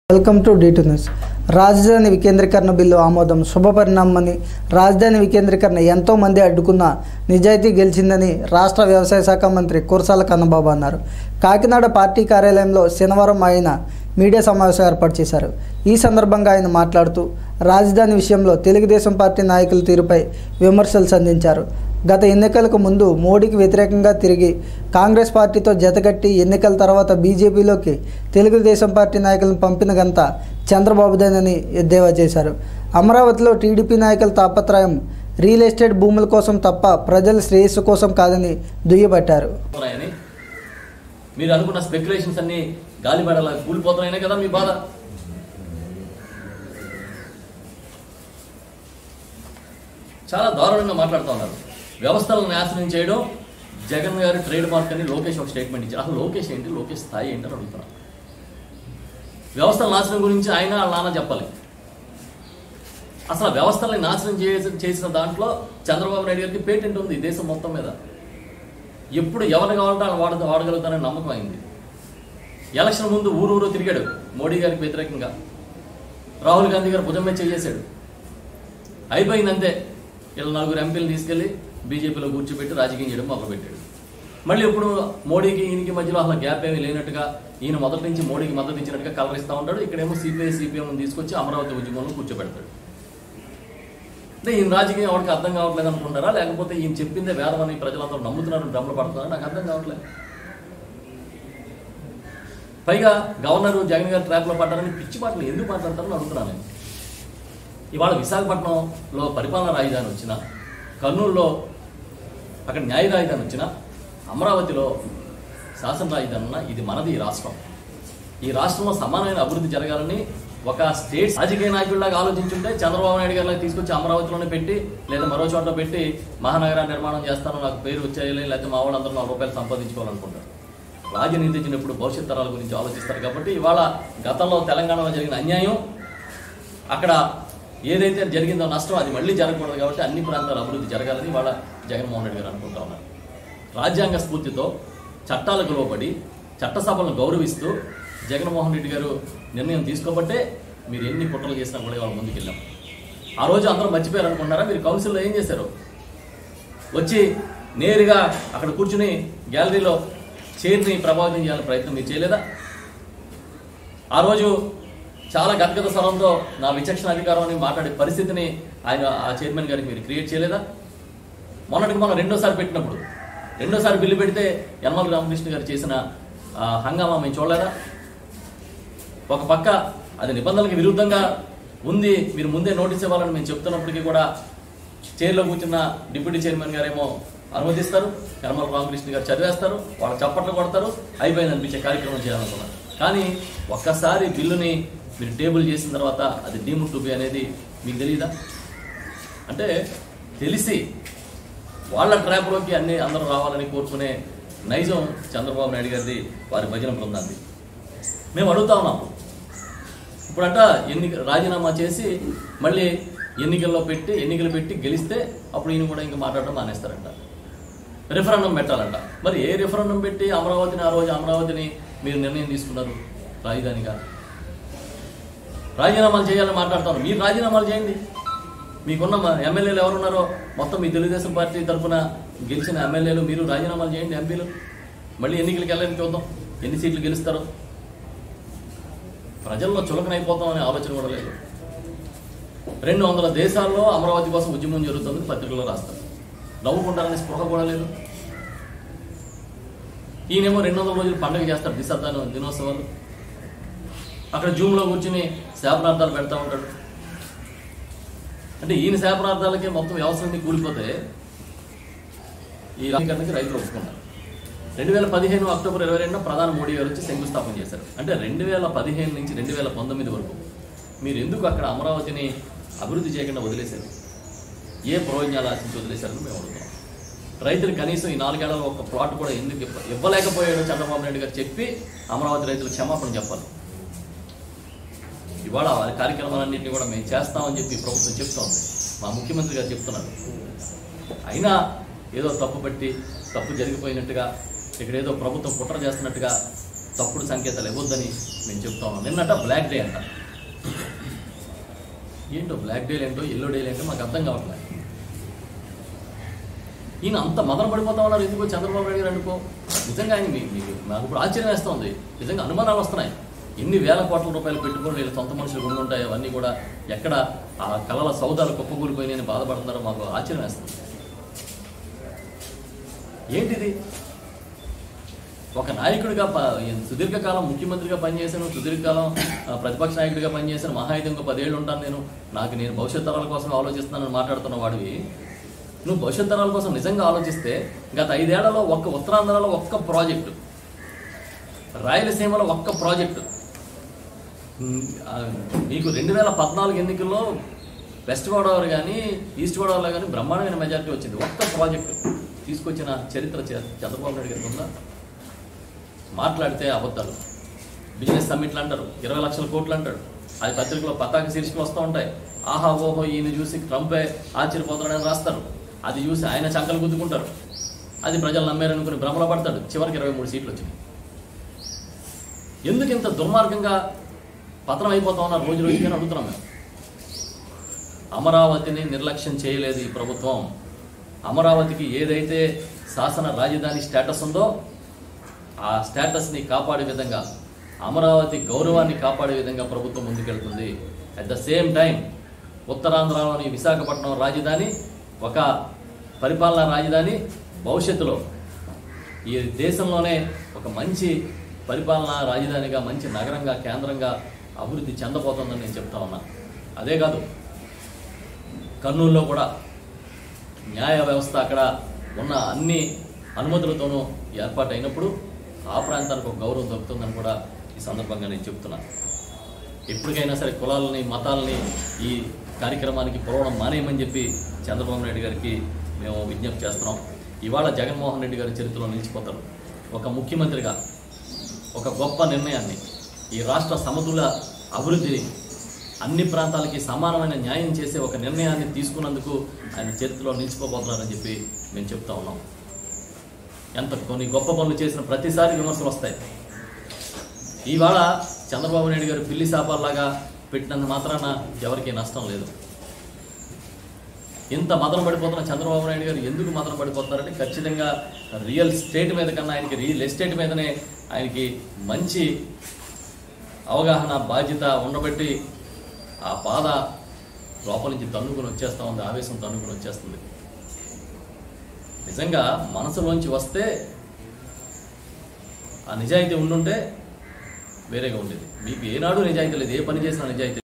welcome to D two news రాజధాని వికేంద్రీకరణ bill ఆమోదం శుభపరిణామని రాజధాని వికేంద్రీకరణ ఎంతో మంది అడ్డుకున్న నిజాయితీ గెలిచిందని రాష్ట్ర వ్యవసాయ శాఖ మంత్రి కురసాల కన్నబాబు అన్నారు కాకినాడ పార్టీ కార్యాలయంలో శనివారం ఆయన మీడియా సమావేశం ఏర్పాటు చేశారు ఈ సందర్భంగా ఆయన మాట్లాడుతూ రాజధాని విషయంలో తెలుగుదేశం పార్టీ నాయకుల తీరుపై విమర్శలు సంధించారు గత ఎన్నికలకు ముందు మోడీకి వ్యతిరేకంగా తిరిగి కాంగ్రెస్ పార్టీతో జతకట్టి ఎన్నికల తర్వాత బీజేపీలోకి తెలుగుదేశం పార్టీ నాయకులను పంపిన గంత చంద్రబాబుదేనని ఎద్దేవా చేశారు అమరావతిలో టీడీపీ నాయకుల తాపత్రయం రియల్ ఎస్టేట్ భూముల కోసం తప్ప ప్రజల శ్రేయస్సు కోసం కాదని దుయ్యబట్టారు ఉన్నాయని మీరు అనుకున్న స్పెక్యులేషన్స్ అన్ని గాలిపడలా కూలిపోతున్నాయనే కదా మీ బాధ చాలా దారుణంగా మాట్లాడుతూ ఉన్నారు వ్యవస్థలను నాశనం చేయడం జగన్ గారు ట్రేడ్ మార్క్ అని లోకేష్ ఒక స్టేట్మెంట్ ఇచ్చారు అసలు లోకేష్ ఏంటి లోకేష్ స్థాయి ఏంటి అని అడుగుతున్నాను వ్యవస్థల నాశనం గురించి ఆయన వాళ్ళ నాన్న చెప్పాలి అసలు వ్యవస్థల్ని నాశనం చేసి చేసిన దాంట్లో చంద్రబాబు నాయుడు గారికి పేటెంట్ ఉంది దేశం మొత్తం మీద ఎప్పుడు ఎవరిని కావాలంటే వాళ్ళు వాడ వాడగలుగుతారని నమ్మకం అయింది ఎలక్షన్ ముందు ఊరు ఊరు తిరిగాడు మోడీ గారికి వ్యతిరేకంగా రాహుల్ గాంధీ గారు భుజం మీద చేసేశాడు అయిపోయింది అంతే వీళ్ళ నలుగురు ఎంపీలు తీసుకెళ్లి బీజేపీలో కూర్చోబెట్టి రాజకీయం చేయడం మొదలుపెట్టాడు మళ్ళీ ఇప్పుడు మోడీకి ఈయనకి మధ్యలో అసలు గ్యాప్ ఏమీ లేనట్టుగా ఈయన మొదటి నుంచి మోడీకి మద్దతు ఇచ్చినట్టుగా కలరిస్తూ ఉంటాడు ఇక్కడేమో సిపిఐ సిపిఎం తీసుకొచ్చి అమరావతి ఉద్యమంలో కూర్చోబెడతాడు అంటే ఈయన రాజకీయం ఎవరికి అర్థం కావట్లేదు అనుకుంటారా లేకపోతే ఈయన చెప్పిందే వేదమని ప్రజలందరూ నమ్ముతున్నారు భ్రమలు పడుతున్నారు నాకు అర్థం కావట్లేదు పైగా గవర్నర్ జగన్ గారు ట్రాప్లో పడ్డారని పిచ్చి మాటలు ఎందుకు మాట్లాడతారని అడుగుతున్నాను నేను ఇవాళ విశాఖపట్నంలో పరిపాలనా రాజధాని వచ్చిన కర్నూలులో అక్కడ న్యాయ రాజధాని వచ్చిన అమరావతిలో శాసన రాజధాని ఉన్న ఇది మనది ఈ రాష్ట్రం ఈ రాష్ట్రంలో సమానమైన అభివృద్ధి జరగాలని ఒక స్టేట్ రాజకీయ నాయకుడిలాగా ఆలోచించుంటే చంద్రబాబు నాయుడు గారిని తీసుకొచ్చి అమరావతిలోనే పెట్టి లేదా మరో చోట పెట్టి మహానగరాన్ని నిర్మాణం చేస్తాను నాకు పేరు వచ్చేయాలి లేకపోతే మా వాళ్ళందరూ నాలుగు రూపాయలు సంపాదించుకోవాలనుకుంటారు రాజనీతి వచ్చినప్పుడు భవిష్యత్ తరాల గురించి ఆలోచిస్తారు కాబట్టి ఇవాళ గతంలో తెలంగాణలో జరిగిన అన్యాయం అక్కడ ఏదైతే జరిగిందో నష్టం అది మళ్ళీ జరగకూడదు కాబట్టి అన్ని ప్రాంతాల అభివృద్ధి జరగాలని వాళ్ళ జగన్మోహన్ రెడ్డి గారు అనుకుంటా ఉన్నారు రాజ్యాంగ స్ఫూర్తితో చట్టాలకు లోబడి చట్టసభలను గౌరవిస్తూ జగన్మోహన్ రెడ్డి గారు నిర్ణయం తీసుకోబట్టే మీరు ఎన్ని కుట్రలు చేసినా కూడా వాళ్ళ ముందుకెళ్ళాం ఆ రోజు అందరూ మర్చిపోయారు అనుకున్నారా మీరు కౌన్సిల్లో ఏం చేశారు వచ్చి నేరుగా అక్కడ కూర్చుని గ్యాలరీలో చైర్ని ప్రభావితం చేయాలని ప్రయత్నం మీరు చేయలేదా ఆ రోజు చాలా గద్గద స్వరంతో నా విచక్షణ అధికారం అని మాట్లాడే పరిస్థితిని ఆయన ఆ చైర్మన్ గారికి మీరు క్రియేట్ చేయలేదా మొన్నటికి మనం రెండోసారి పెట్టినప్పుడు రెండోసారి బిల్లు పెడితే యనమల రామకృష్ణ గారు చేసిన ఆ, హంగామా మేము చూడలేదా ఒక పక్క అది నిబంధనలకు విరుద్ధంగా ఉంది మీరు ముందే నోటీస్ ఇవ్వాలని మేము చెప్తున్నప్పటికీ కూడా చైర్లో కూర్చున్న డిప్యూటీ చైర్మన్ గారేమో అనుమతిస్తారు యనమల రామకృష్ణ గారు చదివేస్తారు వాళ్ళ చప్పట్లు కొడతారు అయిపోయింది అనిపించే కార్యక్రమం చేయాలనుకున్నారు కానీ ఒక్కసారి బిల్లుని మీరు టేబుల్ చేసిన తర్వాత అది డీమ్ టు బి అనేది మీకు తెలియదా అంటే తెలిసి వాళ్ళ ట్రాప్లోకి అన్ని అందరూ రావాలని కోరుకునే నైజం చంద్రబాబు నాయుడు గారిది వారి భజన బృందాన్ని మేము అడుగుతా ఉన్నాం ఇప్పుడంట ఎన్నిక రాజీనామా చేసి మళ్ళీ ఎన్నికల్లో పెట్టి ఎన్నికలు పెట్టి గెలిస్తే అప్పుడు ఈయన కూడా ఇంకా మాట్లాడడం మానేస్తారంట రిఫరెండం పెట్టాలంట మరి ఏ రిఫరెండం పెట్టి అమరావతిని ఆ రోజు అమరావతిని మీరు నిర్ణయం తీసుకున్నారు రాజధానిగా రాజీనామాలు చేయాలని మాట్లాడుతాను మీరు రాజీనామాలు చేయండి మీకున్న మ- ఎమ్మెల్యేలు ఎవరున్నారో మొత్తం మీ తెలుగుదేశం పార్టీ తరఫున గెలిచిన ఎమ్మెల్యేలు మీరు రాజీనామాలు చేయండి ఎంపీలు మళ్ళీ ఎన్నికలకు వెళ్ళని చూద్దాం ఎన్ని సీట్లు గెలుస్తారో ప్రజల్లో చులకనైపోతామనే ఆలోచన కూడా లేదు రెండు వందల దేశాల్లో అమరావతి కోసం ఉద్యమం జరుగుతుంది పత్రికల్లో రాస్తారు నవ్వుకుంటారనే స్పృహ కూడా లేదు ఈయనేమో రెండు వందల రోజులు పండుగ చేస్తాడు దిశాదాన దినోత్సవాలు అక్కడ జూమ్లో కూర్చుని శాపనార్థాలు పెడతా ఉంటాడు అంటే ఈయన శాపనార్థాలకే మొత్తం వ్యవసాయాన్ని కూలిపోతే ఈ రాజకీయానికి రైతులు ఒప్పుకున్నారు రెండు వేల పదిహేను అక్టోబర్ ఇరవై రెండున ప్రధాని మోడీ గారు వచ్చి శంకుస్థాపన చేశారు అంటే రెండు వేల పదిహేను నుంచి రెండు వేల పంతొమ్మిది వరకు మీరు ఎందుకు అక్కడ అమరావతిని అభివృద్ధి చేయకుండా వదిలేశారు ఏ ప్రయోజనాలు ఆశించి వదిలేశారని మేము అడుగుతాం రైతులు కనీసం ఈ నాలుగేళ్లలో ఒక ప్లాట్ కూడా ఎందుకు ఇవ్వ- ఇవ్వలేకపోయాడో చంద్రబాబు నాయుడు గారు చెప్పి అమరావతి రైతులకు క్షమాపణ చెప్పాలి ఇవాళ వారి కార్యక్రమాలన్నింటినీ కూడా మేము చేస్తామని చెప్పి ప్రభుత్వం చెప్తోంది మా ముఖ్యమంత్రి గారు చెప్తున్నారు అయినా ఏదో తప్పు పట్టి తప్పు జరిగిపోయినట్టుగా ఇక్కడ ఏదో ప్రభుత్వం కుట్ర చేస్తున్నట్టుగా తప్పుడు సంకేతాలు ఇవ్వద్దని మేము చెప్తా ఉన్నాం నిన్నట బ్లాక్ డే అంట ఏంటో బ్లాక్ డేలు ఏంటో ఎల్లో డేలు ఏంటో మాకు అర్థం కావట్లేదు ఈయన అంత మదన పడిపోతా ఉన్నారు ఎందుకో చంద్రబాబు నాయుడు గారు అనుకో నిజంగా ఆయన మీ- మీకు నాకు ఇప్పుడు ఆశ్చర్యం వేస్తుంది నిజంగా అనుమానాలు వస్తున్నాయి ఎన్ని వేల కోట్ల రూపాయలు పెట్టుకొని వీళ్ళ సొంత మనుషులు ఉండి ఉంటాయి అవన్నీ కూడా ఎక్కడ ఆ కళల సౌదాలు కుప్పకూలిపోయినాయని బాధపడుతున్నారో మాకు ఆశ్చర్యం వేస్తుంది ఏంటిది ఒక నాయకుడిగా ప- సుదీర్ఘకాలం ముఖ్యమంత్రిగా పనిచేశాను సుదీర్ఘకాలం ఆ, ప్రతిపక్ష నాయకుడిగా పనిచేశాను మహా అయితే ఇంకో పదేళ్ళు ఉంటాను నేను నాకు నేను భవిష్యత్ తరాల కోసం ఆలోచిస్తున్నానని మాట్లాడుతున్న వాడివి నువ్వు భవిష్యత్ తరాల కోసం నిజంగా ఆలోచిస్తే గత ఐదేళ్లలో ఒక్క ఉత్తరాంధ్రలో ఒక్క ప్రాజెక్టు రాయలసీమలో ఒక్క ప్రాజెక్టు ఉమ్, ఆ, మీకు రెండు వేల పద్నాలుగు ఎన్నికల్లో వెస్ట్ గోదావరి కానీ ఈస్ట్ గోదావరిలో కానీ బ్రహ్మాండమైన మెజారిటీ వచ్చింది ఒక్క ప్రాజెక్టు తీసుకొచ్చిన చరిత్ర చ- చంద్రబాబు నాయుడు గారికి ఉందా మాట్లాడితే అబద్ధాలు బిజినెస్ సమ్మిట్లు అంటారు ఇరవై లక్షల కోట్లు అంటాడు అది పత్రికలో పతాక శీర్షికలు వస్తూ ఉంటాయి ఆహా ఓహో ఈయన చూసి ట్రంపే ఆశ్చర్యపోతాడని రాస్తారు అది చూసి ఆయన చంకలు గుద్దుకుంటారు అది ప్రజలు నమ్మారనుకుని భ్రమలో పడతాడు చివరికి ఇరవై మూడు సీట్లు వచ్చినాయి ఎందుకు ఇంత దుర్మార్గంగా పతనం అయిపోతా ఉన్నారు రోజు రోజుకి అని అడుగుతున్నాం మేము అమరావతిని నిర్లక్ష్యం చేయలేదు ఈ ప్రభుత్వం అమరావతికి ఏదైతే శాసన రాజధాని స్టేటస్ ఉందో ఆ స్టేటస్ని కాపాడే విధంగా అమరావతి గౌరవాన్ని కాపాడే విధంగా ప్రభుత్వం ముందుకెళ్తుంది అట్ ద సేమ్ టైం ఉత్తరాంధ్రలోని విశాఖపట్నం రాజధాని ఒక పరిపాలనా రాజధాని భవిష్యత్తులో ఈ దేశంలోనే ఒక మంచి పరిపాలనా రాజధానిగా మంచి నగరంగా కేంద్రంగా అభివృద్ధి చెందబోతోందని నేను చెప్తా ఉన్నా అదే కాదు కర్నూలులో కూడా న్యాయ వ్యవస్థ అక్కడ ఉన్న అన్ని అనుమతులతోనూ ఏర్పాటైనప్పుడు ఆ ప్రాంతానికి ఒక గౌరవం దొరుకుతుందని కూడా ఈ సందర్భంగా నేను చెప్తున్నా ఎప్పటికైనా సరే కులాలని మతాలని ఈ కార్యక్రమానికి పొలవడం మానేయమని చెప్పి చంద్రబాబు నాయుడు గారికి మేము విజ్ఞప్తి చేస్తున్నాం ఇవాళ జగన్మోహన్ రెడ్డి గారి చరిత్రలో నిలిచిపోతారు ఒక ముఖ్యమంత్రిగా ఒక గొప్ప నిర్ణయాన్ని ఈ రాష్ట్ర సమతుల అభివృద్ధిని అన్ని ప్రాంతాలకి సమానమైన న్యాయం చేసే ఒక నిర్ణయాన్ని తీసుకున్నందుకు ఆయన చరిత్రలో నిలిచిపోబోతున్నారని చెప్పి మేము చెప్తా ఉన్నాం ఎంత కొన్ని గొప్ప పనులు చేసిన ప్రతిసారి విమర్శలు వస్తాయి ఇవాళ చంద్రబాబు నాయుడు గారు పిల్లి శాపాల్లాగా పెట్టినంత మాత్రాన ఎవరికీ నష్టం లేదు ఇంత మదన పడిపోతున్న చంద్రబాబు నాయుడు గారు ఎందుకు మదన పడిపోతున్నారంటే ఖచ్చితంగా రియల్ స్టేట్ మీద కన్నా ఆయనకి రియల్ ఎస్టేట్ మీదనే ఆయనకి మంచి అవగాహన బాధ్యత ఉండబట్టి ఆ బాధ లోపల నుంచి తన్నుకుని వచ్చేస్తా ఉంది ఆవేశం తన్నుకుని వచ్చేస్తుంది నిజంగా మనసులోంచి వస్తే ఆ నిజాయితీ ఉండుంటే వేరేగా ఉండేది మీకు ఏనాడు నిజాయితీ లేదు ఏ పని చేసినా నిజాయితీ